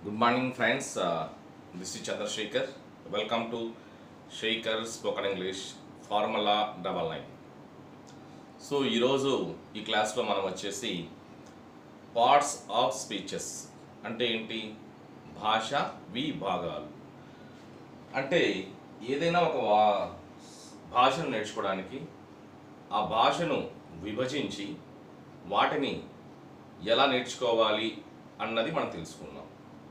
Good morning, friends. Uh, this is Chandrasekhar. Welcome to Shaker Spoken English Formula Double Nine. So ఈరోజు ఈ క్లాస్లో మనం వచ్చేసి parts of speeches అంటే ఏంటి భాష విభాగాలు అంటే ఏదైనా ఒక వా- భాషను నేర్చుకోవడానికి ఆ భాషను విభజించి వాటిని ఎలా నేర్చుకోవాలి అన్నది మనం తెలుసుకున్నాం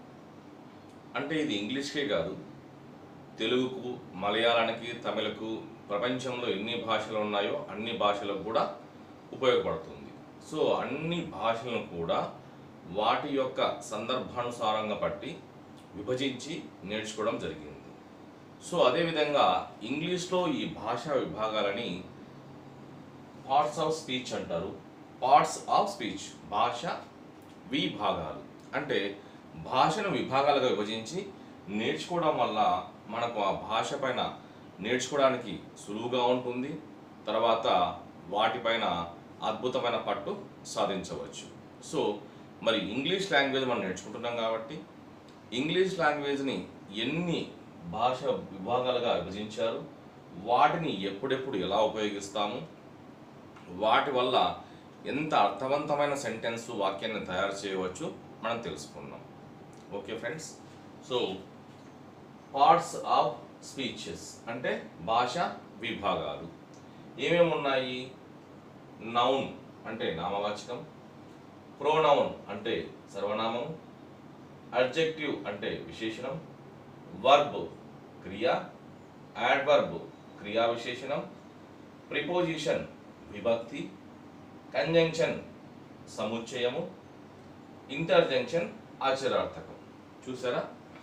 అంటే ఇది ఇంగ్లీష్కే కాదు తెలుగుకు మలయాళానికి తమిళకు ప్రపంచంలో ఎన్ని భాషలు ఉన్నాయో అన్ని భాషలకు కూడా ఉపయోగపడుతుంది సో అన్ని భాషలను కూడా వాటి యొక్క సందర్భానుసారంగా పట్టి విభజించి నేర్చుకోవడం జరిగింది సో అదేవిధంగా ఇంగ్లీష్లో ఈ భాషా విభాగాలని పార్ట్స్ ఆఫ్ స్పీచ్ అంటారు పార్ట్స్ ఆఫ్ స్పీచ్ భాష విభాగాలు అంటే భాషను విభాగాలుగా విభజించి నేర్చుకోవడం వల్ల మనకు ఆ భాష పైన నేర్చుకోవడానికి సులువుగా ఉంటుంది తర్వాత వాటిపైన అద్భుతమైన పట్టు సాధించవచ్చు సో మరి ఇంగ్లీష్ లాంగ్వేజ్ మనం నేర్చుకుంటున్నాం కాబట్టి ఇంగ్లీష్ లాంగ్వేజ్ని ఎన్ని భాష విభాగాలుగా విభజించారు వాటిని ఎప్పుడెప్పుడు ఎలా ఉపయోగిస్తాము వాటి వల్ల ఎంత అర్థవంతమైన సెంటెన్స్ వాక్యాన్ని తయారు చేయవచ్చు మనం తెలుసుకుందాం okay friends so parts of speeches అంటే భాష విభాగాలు ఏమేమి ఉన్నాయి నౌన్ అంటే నామవాచకం ప్రోనౌన్ అంటే సర్వనామం అడ్జెక్టివ్ అంటే విశేషణం వర్బ్ క్రియ యాడ్వర్బ్ క్రియా విశేషణం ప్రిపోజిషన్ విభక్తి కంజంక్షన్ సముచ్చయము ఇంటర్జంక్షన్ ఆచరార్థకం చూసారా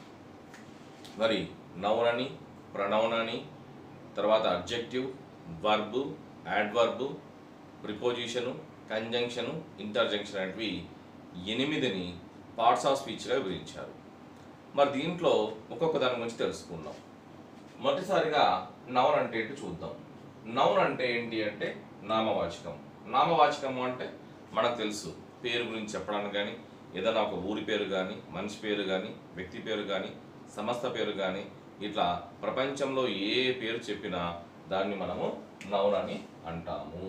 మరి నౌన్ అని ప్రనౌన్ అని తర్వాత objective verb adverb preposition conjunction interjunction అనేటివి ఎనిమిదిని పార్ట్స్ ఆఫ్ స్పీచ్గా వివరించారు మరి దీంట్లో ఒక్కొక్క దాని గురించి తెలుసుకుందాం మొదటిసారిగా నౌన్ అంటే ఏంటి చూద్దాం నౌన్ అంటే ఏంటి అంటే నామవాచకం నామవాచకం అంటే మనకు తెలుసు పేరు గురించి చెప్పడానికి కానీ ఏదైనా ఒక ఊరి పేరు కానీ మనిషి పేరు కానీ వ్యక్తి పేరు కానీ సంస్థ పేరు కానీ ఇట్లా ప్రపంచంలో ఏ పేరు చెప్పినా దాన్ని మనము నౌన్ అని అంటాము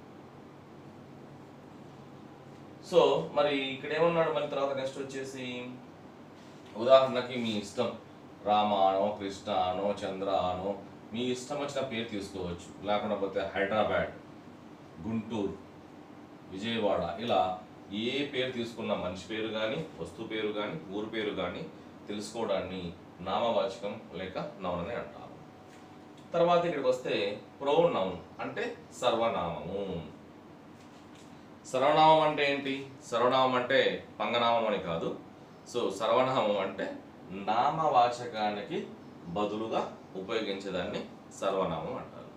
సో మరి ఇక్కడ ఏమన్నాడు మరి తర్వాత నెక్స్ట్ వచ్చేసి ఉదాహరణకి మీ ఇష్టం రామ అనో కృష్ణ అనో చంద్ర అనో మీ ఇష్టం వచ్చిన పేరు తీసుకోవచ్చు లేకుండా పోతే హైదరాబాద్ గుంటూరు విజయవాడ ఇలా ఏ పేరు తీసుకున్న మనిషి పేరు కానీ వస్తువు పేరు కానీ ఊరు పేరు కానీ తెలుసుకోవడాన్ని నామవాచకం లేక నౌన్ అని అంటారు తర్వాత ఇక్కడికి వస్తే ప్రో నౌన్ అంటే సర్వనామము సర్వనామం అంటే ఏంటి సర్వనామం అంటే పంగనామం అని కాదు సో సర్వనామం అంటే నామవాచకానికి బదులుగా ఉపయోగించేదాన్ని సర్వనామం అంటారు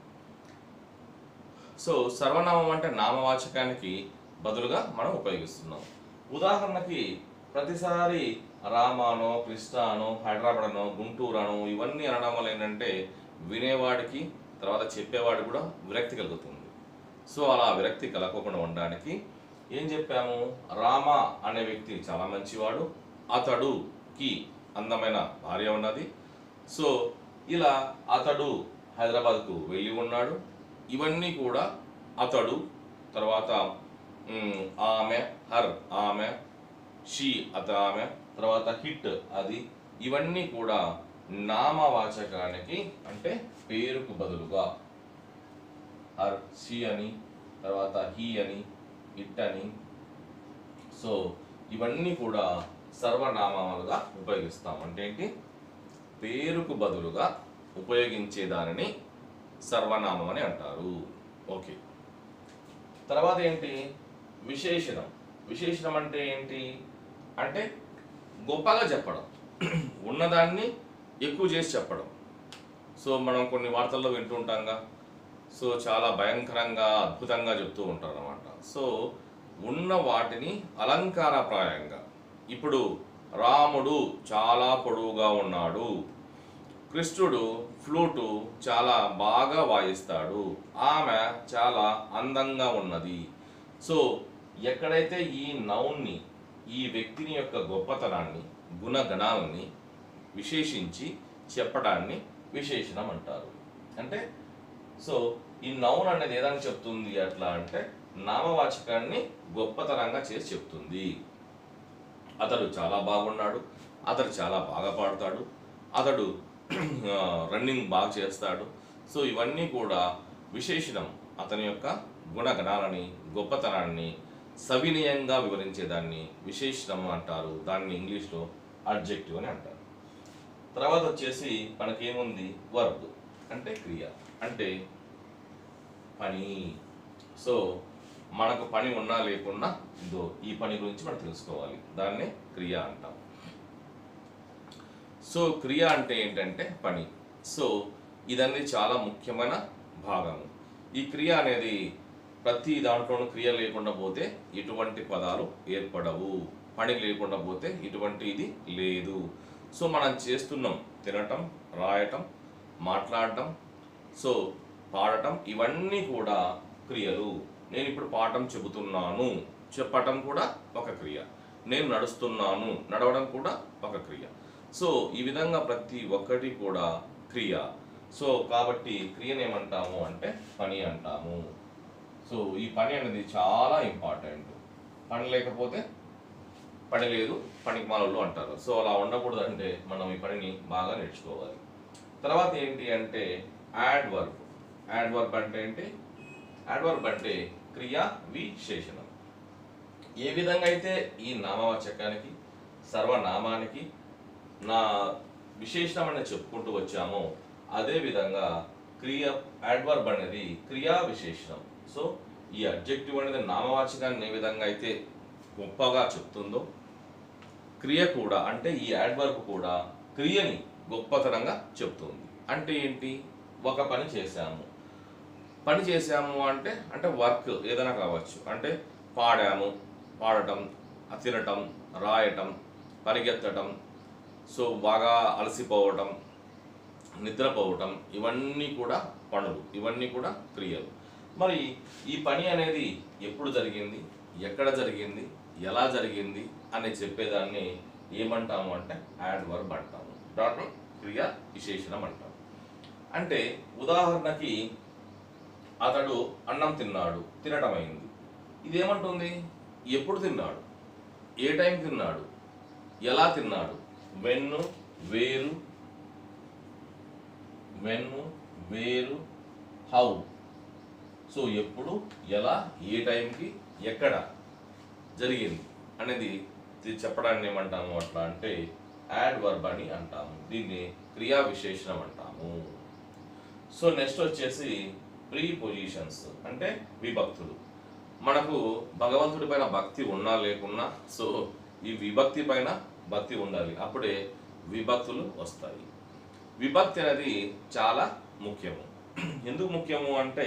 సో సర్వనామం అంటే నామవాచకానికి బదులుగా మనం ఉపయోగిస్తున్నాం ఉదాహరణకి ప్రతిసారి రామానో కృష్ణానో హైదరాబాద్ అనో గుంటూరు అనో ఇవన్నీ అనడం వల్ల ఏంటంటే వినేవాడికి తర్వాత చెప్పేవాడికి కూడా విరక్తి కలుగుతుంది సో అలా విరక్తి కలగకుండా ఉండడానికి ఏం చెప్పాము రామ అనే వ్యక్తి చాలా మంచివాడు అతడుకి అందమైన భార్య ఉన్నది సో ఇలా అతడు హైదరాబాద్కు వెళ్ళి ఉన్నాడు ఇవన్నీ కూడా అతడు తర్వాత మ్, ఆమె హర్ ఆమె షీ అత ఆమె తర్వాత హిట్ అది ఇవన్నీ కూడా నామవాచకానికి అంటే పేరుకు బదులుగా హర్ షీ అని తర్వాత హీ అని ఇట్ అని సో ఇవన్నీ కూడా సర్వనామాలుగా ఉపయోగిస్తాం అంటే ఏంటి పేరుకు బదులుగా ఉపయోగించే దానిని సర్వనామం అని అంటారు ఓకే తర్వాత ఏంటి విశేషణం విశేషణం అంటే ఏంటి అంటే గొప్పగా చెప్పడం ఉన్నదాన్ని ఎక్కువ చేసి చెప్పడం సో మనం కొన్ని వార్తల్లో వింటూ ఉంటాంగా సో చాలా భయంకరంగా అద్భుతంగా చెప్తూ ఉంటారు అనమాట సో ఉన్న వాటిని అలంకారప్రాయంగా ఇప్పుడు రాముడు చాలా పొడవుగా ఉన్నాడు కృష్ణుడు ఫ్లూటు చాలా బాగా వాయిస్తాడు ఆమె చాలా అందంగా ఉన్నది సో ఎక్కడైతే ఈ నౌన్ని ఈ వ్యక్తిని యొక్క గొప్పతనాన్ని గుణగణాలని విశేషించి చెప్పడాన్ని విశేషణం అంటారు అంటే సో ఈ నౌన్ అనేది ఏదని చెప్తుంది అట్లా అంటే నామవాచకాన్ని గొప్పతనంగా చేసి చెప్తుంది అతడు చాలా బాగున్నాడు అతడు చాలా బాగా పాడతాడు అతడు ఆ, రన్నింగ్ బాగా చేస్తాడు సో ఇవన్నీ కూడా విశేషణం అతని యొక్క గుణగణాలని గొప్పతనాన్ని సవినయంగా వివరించేదాన్ని విశేషణం అంటారు దాన్ని ఇంగ్లీష్లో అడ్జెక్టివ్ అని అంటారు తర్వాత వచ్చేసి మనకేముంది వర్బ్ అంటే క్రియ అంటే పని సో మనకు పని ఉన్నా లేకున్నా ఇదో ఈ పని గురించి మనం తెలుసుకోవాలి దాన్నే క్రియ అంటాం సో క్రియ అంటే ఏంటంటే పని సో ఇదన్నీ చాలా ముఖ్యమైన భాగము ఈ క్రియ అనేది ప్రతి దాంట్లోనూ క్రియ లేకుండా పోతే ఎటువంటి పదాలు ఏర్పడవు పని లేకుండా పోతే ఇటువంటి ఇది లేదు సో మనం చేస్తున్నాం తినటం రాయటం మాట్లాడటం సో పాడటం ఇవన్నీ కూడా క్రియలు నేను ఇప్పుడు పాఠం చెబుతున్నాను చెప్పటం కూడా ఒక క్రియ నేను నడుస్తున్నాను నడవడం కూడా ఒక క్రియ సో ఈ విధంగా ప్రతి ఒక్కటి కూడా క్రియ సో కాబట్టి క్రియను ఏమంటాము అంటే పని అంటాము సో ఈ పని అనేది చాలా ఇంపార్టెంట్ పని లేకపోతే పని లేదు పనికి మాలలో అంటారు సో అలా ఉండకూడదు అంటే మనం ఈ పనిని బాగా నేర్చుకోవాలి తర్వాత ఏంటి అంటే యాడ్ వర్బ్ యాడ్ వర్బ్ అంటే ఏంటి యాడ్ వర్బ్ అంటే క్రియా విశేషణం ఏ విధంగా అయితే ఈ నామవాచకానికి సర్వనామానికి నా విశేషణం అనేది చెప్పుకుంటూ వచ్చామో అదే విధంగా క్రియ యాడ్వర్బ్ అనేది క్రియా విశేషణం సో ఈ అబ్జెక్టివ్ అనేది నామవాచకాన్ని ఏ విధంగా అయితే గొప్పగా చెప్తుందో క్రియ కూడా అంటే ఈ యాడ్వర్బ్ కూడా క్రియని గొప్పతనంగా చెప్తుంది అంటే ఏంటి ఒక పని చేశాము పని చేశాము అంటే అంటే వర్క్ ఏదైనా కావచ్చు అంటే పాడాము పాడటం తినటం రాయటం పరిగెత్తటం సో బాగా అలసిపోవటం నిద్రపోవటం ఇవన్నీ కూడా పనులు ఇవన్నీ కూడా క్రియలు మరి ఈ పని అనేది ఎప్పుడు జరిగింది ఎక్కడ జరిగింది ఎలా జరిగింది అని చెప్పేదాన్ని ఏమంటాము అంటే యాడ్ వర్బ్ అంటాము దాంట్లో క్రియ విశేషణం అంటాము అంటే ఉదాహరణకి అతడు అన్నం తిన్నాడు తినటం అయింది ఇదేమంటుంది ఎప్పుడు తిన్నాడు ఏ టైం తిన్నాడు ఎలా తిన్నాడు వెన్ను వేరు వెన్ను వేరు హౌ సో ఎప్పుడు ఎలా ఏ టైంకి ఎక్కడ జరిగింది అనేది ఇది చెప్పడాన్ని ఏమంటాము అట్లా అంటే యాడ్ వర్బ్ అని అంటాము దీన్ని క్రియా విశేషణం అంటాము సో నెక్స్ట్ వచ్చేసి ప్రీ పొజిషన్స్ అంటే విభక్తులు మనకు భగవంతుడి పైన భక్తి ఉన్నా లేకున్నా సో ఈ విభక్తి పైన భక్తి ఉండాలి అప్పుడే విభక్తులు వస్తాయి విభక్తి అనేది చాలా ముఖ్యము ఎందుకు ముఖ్యము అంటే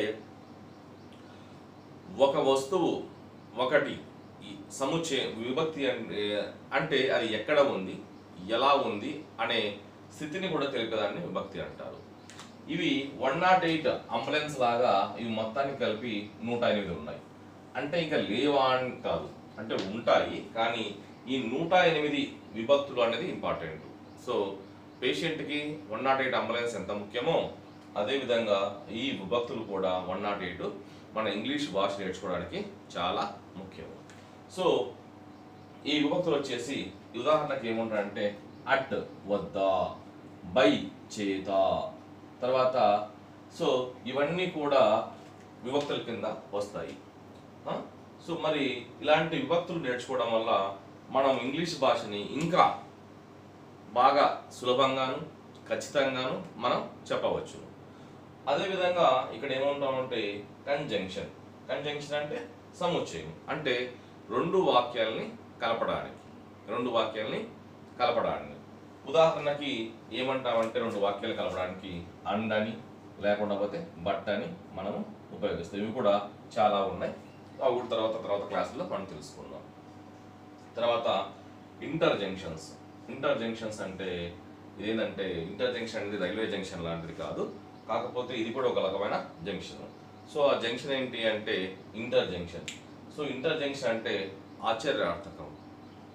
ఒక వస్తువు ఒకటి ఈ సముచ్చయ విభక్తి అంటే అంటే అది ఎక్కడ ఉంది ఎలా ఉంది అనే స్థితిని కూడా తెలిపేదాన్ని విభక్తి అంటారు ఇవి వన్ నాట్ ఎయిట్ అంబులెన్స్ లాగా ఇవి మొత్తానికి కలిపి నూట ఎనిమిది ఉన్నాయి అంటే ఇంకా లేవా అని కాదు అంటే ఉంటాయి కానీ ఈ నూట ఎనిమిది విభక్తులు అనేది ఇంపార్టెంట్ సో పేషెంట్కి వన్ నాట్ ఎయిట్ అంబులెన్స్ ఎంత ముఖ్యమో అదేవిధంగా ఈ విభక్తులు కూడా వన్ నాట్ ఎయిట్ మన ఇంగ్లీష్ భాష నేర్చుకోవడానికి చాలా ముఖ్యం సో ఈ విభక్తులు వచ్చేసి ఉదాహరణకి ఏముంటాయంటే అట్ వద్ద బై చేత తర్వాత సో ఇవన్నీ కూడా విభక్తుల కింద వస్తాయి ఆ? సో మరి ఇలాంటి విభక్తులు నేర్చుకోవడం వల్ల మనం ఇంగ్లీష్ భాషని ఇంకా బాగా సులభంగాను ఖచ్చితంగాను మనం చెప్పవచ్చు అదేవిధంగా ఇక్కడ ఏముంటామంటే కంజంక్షన్ కంజంక్షన్ అంటే సముచ్చయం అంటే రెండు వాక్యాలని కలపడానికి రెండు వాక్యాలని కలపడానికి ఉదాహరణకి ఏమంటామంటే రెండు వాక్యాలు కలపడానికి అండ్ అని లేకుండా పోతే బట్ అని మనము ఉపయోగిస్తాం ఇవి కూడా చాలా ఉన్నాయి అవి కూడా తర్వాత తర్వాత క్లాసులో మనం తెలుసుకుందాం తర్వాత ఇంటర్ జంక్షన్స్ ఇంటర్ జంక్షన్స్ అంటే ఇదేంటంటే ఇంటర్ జంక్షన్ అనేది రైల్వే జంక్షన్ లాంటిది కాదు కాకపోతే ఇది కూడా ఒక రకమైన జంక్షన్ సో ఆ జంక్షన్ ఏంటి అంటే interjunction so interjunction అంటే ఆశ్చర్యార్థకం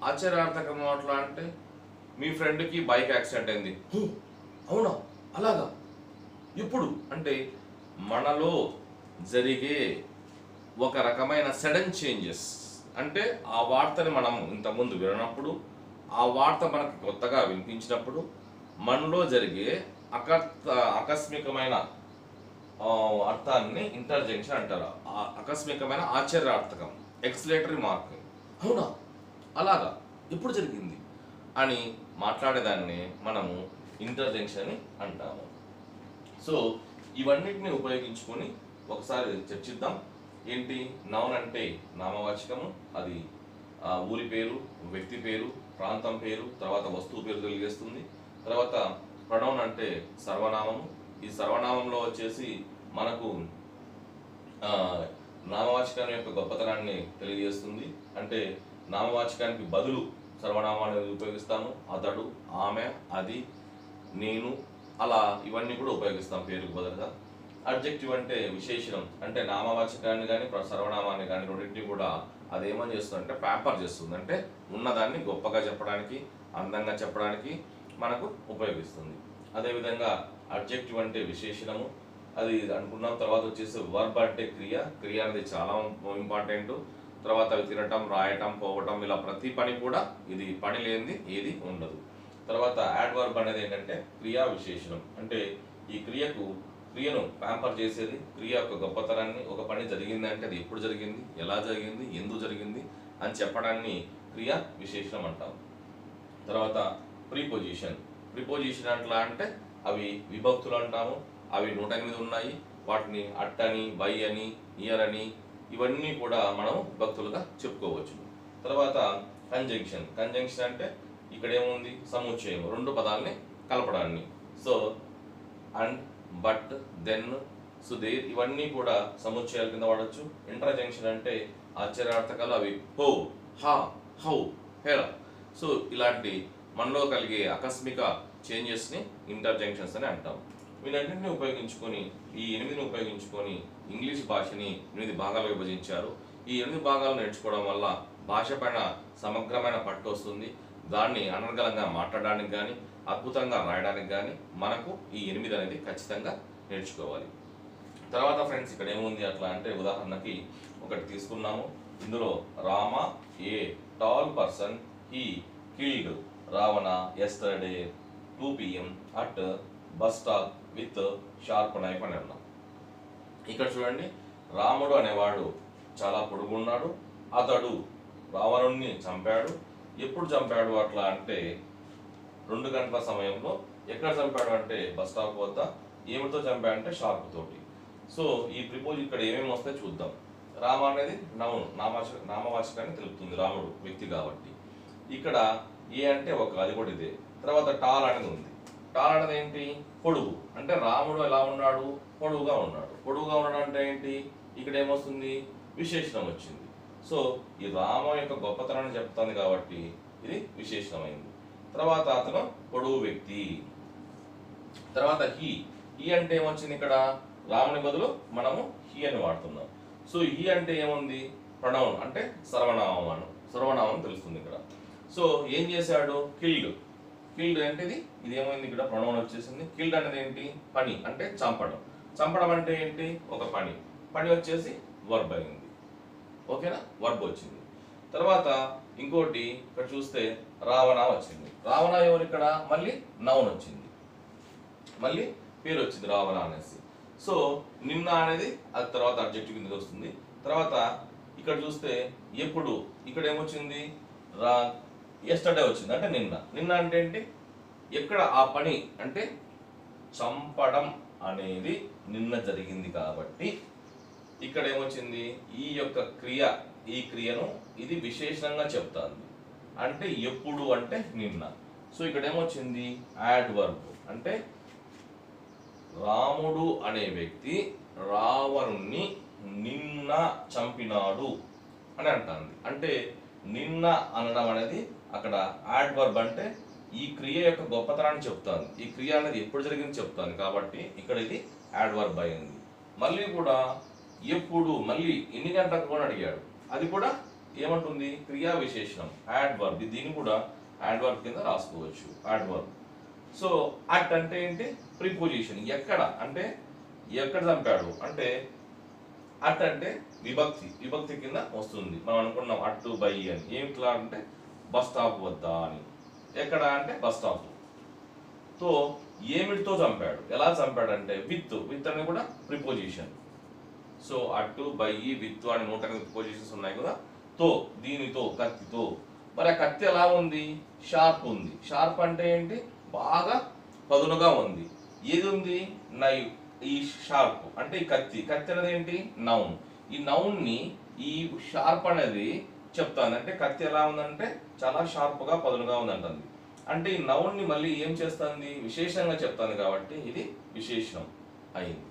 ఆశ్చర్యార్థకం అట్లా అంటే మీ ఫ్రెండ్కి బైక్ యాక్సిడెంట్ అయింది "హో, అవునా అలాగా ఇప్పుడు అంటే మనలో జరిగే ఒక రకమైన సడన్ చేంజెస్ అంటే ఆ వార్తని మనం ఇంతకుముందు వినప్పుడు ఆ వార్త మనకు కొత్తగా వినిపించినప్పుడు మనలో జరిగే అకర్త ఆకస్మికమైన ఆ, అర్థాన్ని ఇంటర్జెక్షన్ అంటారు ఆ ఆకస్మికమైన ఆశ్చర్యార్థకం ఎక్స్లేటరీ మార్క్ అవునా అలాగా ఎప్పుడు జరిగింది అని మాట్లాడేదాన్ని మనము ఇంటర్జెక్షన్ అని అంటాము సో ఇవన్నిటిని ఉపయోగించుకొని ఒకసారి చర్చిద్దాం ఏంటి నౌన్ అంటే నామవాచకము అది ఆ, ఊరి పేరు వ్యక్తి పేరు ప్రాంతం పేరు తర్వాత వస్తువు పేరు తెలియజేస్తుంది తర్వాత ప్రొనౌన్ అంటే సర్వనామము ఈ సర్వనామంలో వచ్చేసి మనకు ఆ, నామవాచకాన్ని యొక్క గొప్పతనాన్ని తెలియజేస్తుంది అంటే నామవాచకానికి బదులు సర్వనామాన్ని ఉపయోగిస్తాము అతడు ఆమె అది నేను అలా ఇవన్నీ కూడా ఉపయోగిస్తాం పేరుకు బదులుగా అడ్జెక్టివ్ అంటే విశేషణం అంటే నామవాచకాన్ని కానీ సర్వనామాన్ని కానీ రెండింటిని కూడా అది ఏమని చేస్తుంది అంటే పేపర్ చేస్తుంది అంటే ఉన్నదాన్ని గొప్పగా చెప్పడానికి అందంగా చెప్పడానికి మనకు ఉపయోగిస్తుంది అదేవిధంగా అడ్జెక్టివ్ అంటే విశేషణము అది అనుకున్నాం తర్వాత వచ్చేసి వర్బ్ అంటే క్రియ క్రియ అనేది చాలా ఇంపార్టెంట్ తర్వాత అవి తినటం రాయటం పోవటం ఇలా ప్రతి పని కూడా ఇది పని లేనిది ఏది ఉండదు తర్వాత యాడ్ వర్బ్ అనేది ఏంటంటే క్రియా విశేషణం అంటే ఈ క్రియకు క్రియను ప్యాంపర్ చేసేది క్రియ యొక్క గొప్పతనాన్ని ఒక పని జరిగింది అంటే అది ఎప్పుడు జరిగింది ఎలా జరిగింది ఎందుకు జరిగింది అని చెప్పడాన్ని క్రియా విశేషణం అంటాం తర్వాత ప్రీపొజిషన్ ప్రిపోజిషన్ అట్లా అంటే అవి విభక్తులు అంటాము అవి నూట ఎనిమిది ఉన్నాయి వాటిని అట్ అని బై అని ఇయర్ అని ఇవన్నీ కూడా మనం విభక్తులుగా చెప్పుకోవచ్చు తర్వాత కంజంక్షన్ కంజంక్షన్ అంటే ఇక్కడ ఏముంది సముచ్చయం రెండు పదాలని కలపడాన్ని so and but then Sudheer ఇవన్నీ కూడా సముచ్చయాల కింద వాడచ్చు ఇంటర్జంక్షన్ అంటే ఆశ్చర్యార్థకాలు అవి హో హా హౌ హెరా సో ఇలాంటి మనలో కలిగే ఆకస్మిక చేంజెస్ని ఇంటర్జంక్షన్స్ అని అంటాం వీటన్నింటిని ఉపయోగించుకొని ఈ ఎనిమిదిని ఉపయోగించుకొని ఇంగ్లీష్ భాషని ఎనిమిది భాగాలుగా విభజించారు ఈ ఎనిమిది భాగాలు నేర్చుకోవడం వల్ల భాష పైన సమగ్రమైన పట్టు వస్తుంది దాన్ని అనర్గళంగా మాట్లాడడానికి కానీ అద్భుతంగా రాయడానికి కానీ మనకు ఈ ఎనిమిది అనేది ఖచ్చితంగా నేర్చుకోవాలి తర్వాత ఫ్రెండ్స్ ఇక్కడ ఏముంది అట్లా అంటే ఉదాహరణకి ఒకటి తీసుకున్నాము ఇందులో Rama a tall person he killed Ravana yesterday two PM at bus stop with sharp knife అని అన్నాం ఇక్కడ చూడండి రాముడు అనేవాడు చాలా పొడుగున్నాడు అతడు రావణుణ్ణి చంపాడు ఎప్పుడు చంపాడు అట్లా అంటే రెండు గంటల సమయంలో ఎక్కడ చంపాడు అంటే బస్ స్టాప్ వద్ద ఏమితో చంపాడు అంటే షార్ప్ తోటి సో ఈ ప్రిపోజ్ ఇక్కడ ఏమేమి వస్తాయి చూద్దాం రామ అనేది నౌన్ నామవాచక నామవాచకాన్ని తెలుపుతుంది రాముడు వ్యక్తి కాబట్టి ఇక్కడ ఏ అంటే ఒక అది కూడా ఇదే తర్వాత టాల్ అనేది ఉంది టాల్ అనేది ఏంటి పొడుగు అంటే రాముడు ఎలా ఉన్నాడు పొడుగుగా ఉన్నాడు పొడుగుగా ఉన్నాడు అంటే ఏంటి ఇక్కడ ఏమొస్తుంది విశేషణం వచ్చింది సో ఈ రామ యొక్క గొప్పతనాన్ని చెప్తుంది కాబట్టి ఇది విశేషణమైంది తర్వాత అతను పొడుగు వ్యక్తి తర్వాత హీ హీ అంటే ఏమొచ్చింది ఇక్కడ రాముని బదులు మనము హీ అని వాడుతున్నాం సో హీ అంటే ఏముంది ప్రణౌన్ అంటే సర్వనామం అను సర్వనామం తెలుస్తుంది ఇక్కడ సో ఏం చేశాడు కిల్డ్ కిల్డ్ అంటే ఇది ఇది ఏమైంది ఇక్కడ ప్రణౌన్ వచ్చేసింది కిల్డ్ అనేది ఏంటి పని అంటే చంపడం చంపడం అంటే ఏంటి ఒక పని పని వచ్చేసి వర్బ్ అయింది ఓకేనా వర్బ్ వచ్చింది తర్వాత ఇంకోటి ఇక్కడ చూస్తే రావణ వచ్చింది రావణ ఎవరు ఇక్కడ మళ్ళీ నౌన్ వచ్చింది మళ్ళీ పేరు వచ్చింది రావణ అనేసి సో నిన్న అనేది అది తర్వాత అబ్జెక్టివ్ కిందకి వస్తుంది తర్వాత ఇక్కడ చూస్తే ఎప్పుడు ఇక్కడ ఏమొచ్చింది రా ఎస్టర్డే వచ్చింది అంటే నిన్న నిన్న అంటే ఏంటి ఎక్కడ ఆ పని అంటే చంపడం అనేది నిన్న జరిగింది కాబట్టి ఇక్కడ ఏమొచ్చింది ఈ యొక్క క్రియ ఈ క్రియను ఇది విశేషంగా చెప్తాంది అంటే ఎప్పుడు అంటే నిన్న సో ఇక్కడ ఏమొచ్చింది యాడ్ వర్బ్ అంటే రాముడు అనే వ్యక్తి రావణుణ్ణి నిన్న చంపినాడు అని అంటుంది అంటే నిన్న అనడం అనేది అక్కడ యాడ్ వర్బ్ అంటే ఈ క్రియ యొక్క గొప్పతనాన్ని చెప్తాను ఈ క్రియ అనేది ఎప్పుడు జరిగింది చెప్తాను కాబట్టి ఇక్కడ ఇది యాడ్ వర్బ్ అయింది మళ్ళీ కూడా ఎప్పుడు మళ్ళీ ఎన్ని గంటలకు కూడా అడిగాడు అది కూడా ఏమంటుంది క్రియా విశేషణం యాడ్ వర్బ్ దీన్ని కూడా యాడ్ వర్బ్ కింద రాసుకోవచ్చు యాడ్ వర్బ్ సో అట్ అంటే ఏంటి ప్రిపోజిషన్ ఎక్కడ అంటే ఎక్కడ చంపాడు అంటే అట్ అంటే విభక్తి విభక్తి కింద వస్తుంది మనం అనుకున్నాం అట్టు బై అని ఏమిట్లా అంటే బస్ స్టాప్ వద్ద అని ఎక్కడ అంటే బస్ స్టాప్ తో ఏమిటితో చంపాడు ఎలా చంపాడు అంటే విత్ విత్ అనేది కూడా preposition so at by with అని నూట ఎనిమిది ప్రిపోజిషన్స్ ఉన్నాయి కదా తో దీనితో కత్తితో మరి ఆ కత్తి ఎలా ఉంది షార్ప్ ఉంది షార్ప్ అంటే ఏంటి బాగా పదునుగా ఉంది ఏది ఉంది నై ఈ షార్ప్ అంటే ఈ కత్తి కత్తి అనేది ఏంటి నౌన్ ఈ నౌన్ ని ఈ షార్ప్ అనేది చెప్తాను అంటే కత్తి ఎలా ఉందంటే చాలా షార్ప్ గా పదునుగా ఉందంటుంది అంటే ఈ నౌన్ ని మళ్ళీ ఏం చేస్తుంది విశేషంగా చెప్తాను కాబట్టి ఇది విశేషణం అయింది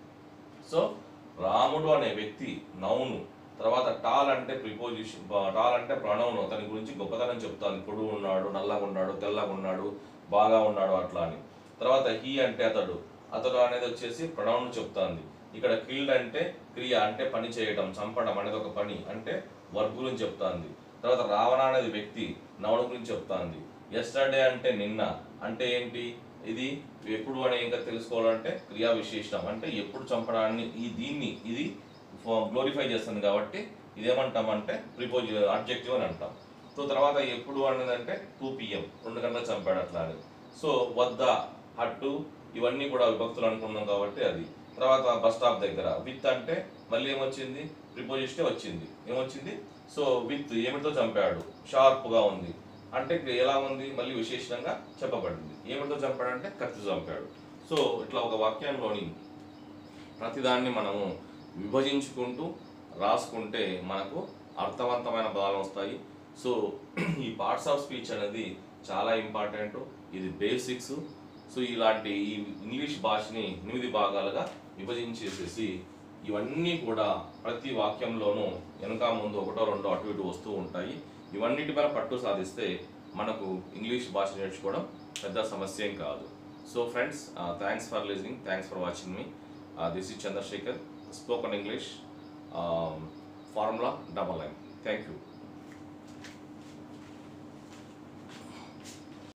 సో రాముడు అనే వ్యక్తి నౌను తర్వాత టాల్ అంటే ప్రిపోజిషన్ టాల్ అంటే ప్రణౌను అతని గురించి గొప్పతనం చెప్తాను పొడుగు ఉన్నాడు నల్లగా ఉన్నాడు తెల్లగా ఉన్నాడు బాగా ఉన్నాడు అట్లా అని తర్వాత హీ అంటే అతడు అతడు అనేది వచ్చేసి ప్రణౌన్ చెప్తాంది ఇక్కడ కిల్డ్ అంటే క్రియ అంటే పని చేయడం చంపడం అనేది ఒక పని అంటే వర్క్ గురించి చెప్తాంది తర్వాత రావణ అనేది వ్యక్తి నవణ గురించి చెప్తాంది ఎస్టర్డే అంటే నిన్న అంటే ఏంటి ఇది ఎప్పుడు అని ఇంకా తెలుసుకోవాలంటే క్రియా విశేషణం అంటే ఎప్పుడు చంపడాన్ని ఈ దీన్ని ఇది గ్లోరిఫై చేస్తుంది కాబట్టి ఇదేమంటామంటే ప్రిపోజ్ ఆబ్జెక్టివ్ అని అంటాం సో తర్వాత ఎప్పుడు అనేది అంటే టూ పిఎం రెండు గంటలకు చంపాడు అట్లా అని సో వద్ద హట్టు ఇవన్నీ కూడా విభక్తులు అనుకున్నాం కాబట్టి అది తర్వాత బస్ స్టాప్ దగ్గర విత్ అంటే మళ్ళీ ఏమొచ్చింది ప్రిపోజిషన్ వచ్చింది ఏమొచ్చింది సో విత్ ఏమిటితో చంపాడు షార్ప్ గా ఉంది అంటే ఇక్కడ ఎలా ఉంది మళ్ళీ విశేషంగా చెప్పబడింది ఏమిటితో చంపాడంటే కత్తి చంపాడు సో ఇట్లా ఒక వాక్యంలోని ప్రతిదాన్ని మనము విభజించుకుంటూ రాసుకుంటే మనకు అర్థవంతమైన పదాలు వస్తాయి సో ఈ పార్ట్స్ ఆఫ్ స్పీచ్ అనేది చాలా ఇంపార్టెంట్ ఇది బేసిక్స్ సో ఇలాంటి ఈ ఇంగ్లీష్ భాషని ఎనిమిది భాగాలుగా విభజించేసేసి ఇవన్నీ కూడా ప్రతి వాక్యంలోనూ వెనక ముందు ఒకటో రెండో అటు ఇటు వస్తూ ఉంటాయి ఇవన్నిటి మీద పట్టు సాధిస్తే మనకు ఇంగ్లీష్ భాష నేర్చుకోవడం పెద్ద సమస్య ఏం కాదు so friends thanks for listening thanks for watching మీ this is Chandrashekar spoken English formula double nine thank you